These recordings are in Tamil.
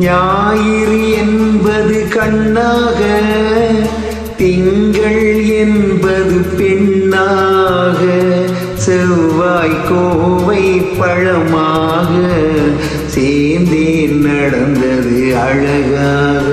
ஞாயிறு என்பது கண்ணாக திங்கள் என்பது பெண்ணாக செவ்வாய் கோவை பழமாக சேர்ந்தே நடந்தது அழகாக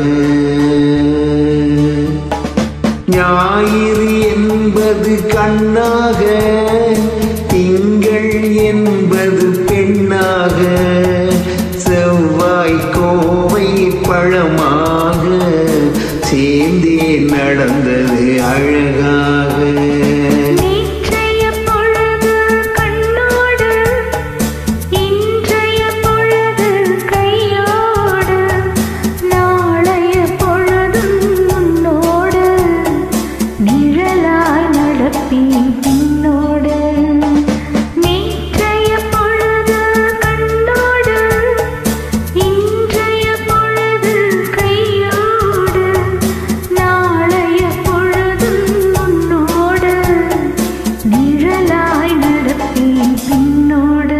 ஞாயிறு என்பது கண்ணாக திங்கள் என்பது பெண்ணாக செவ்வாய் கோவை பழமாக சேர்ந்தே நடந்தது அழகாக நேற்றைய பொழுது கண்ணோடு இன்றைய பொழுது கையோடு நாளைய பொழுதும் முன்னோடு நிழலாய் நடப்பேன் பின்னோடு நேற்றைய பொழுது கண்ணோடு இன்றைய பொழுது கையோடு நாளைய பொழுதும் முன்னோடு நிழலாய் நடப்பேன் பின்னோடு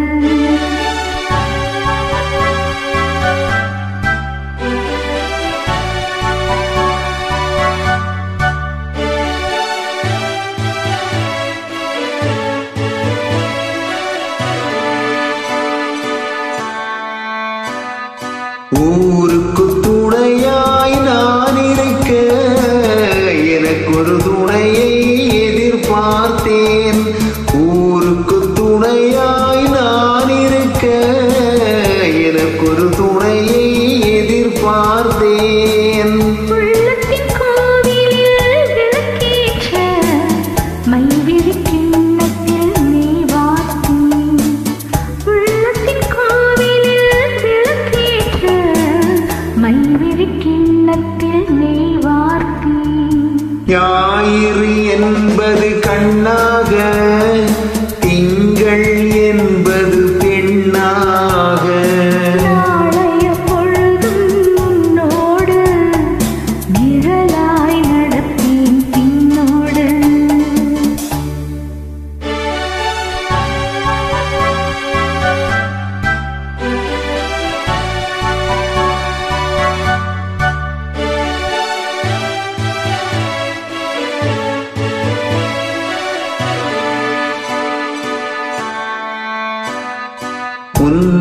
ஊருக்கு துணையாய் நான் இருக்க எனக்கு ஒரு துணையை எதிர்பார்த்தேன் ஊருக்கு துணையாய் நான் இருக்க எனக்கு ஒரு துணையை எதிர்பார்த்தேன் உள்ளத்தின் கோவிலில் விளக்கேற்ற மைவிழி கிண்ணத்தில் நீ வார்த்தேன் உள்ளத்தின் கோவிலில் விளக்கேற்ற மைவிழி கிண்ணத்தில் நீ வார்த்தேன் ஞாயிறு என்பது கண்ணாக திங்கள் என்பது பெண்ணாக நாளைய பொழுதும் முன்னோடு நிழலாய் நடப்பேன் பின்னோடு உன்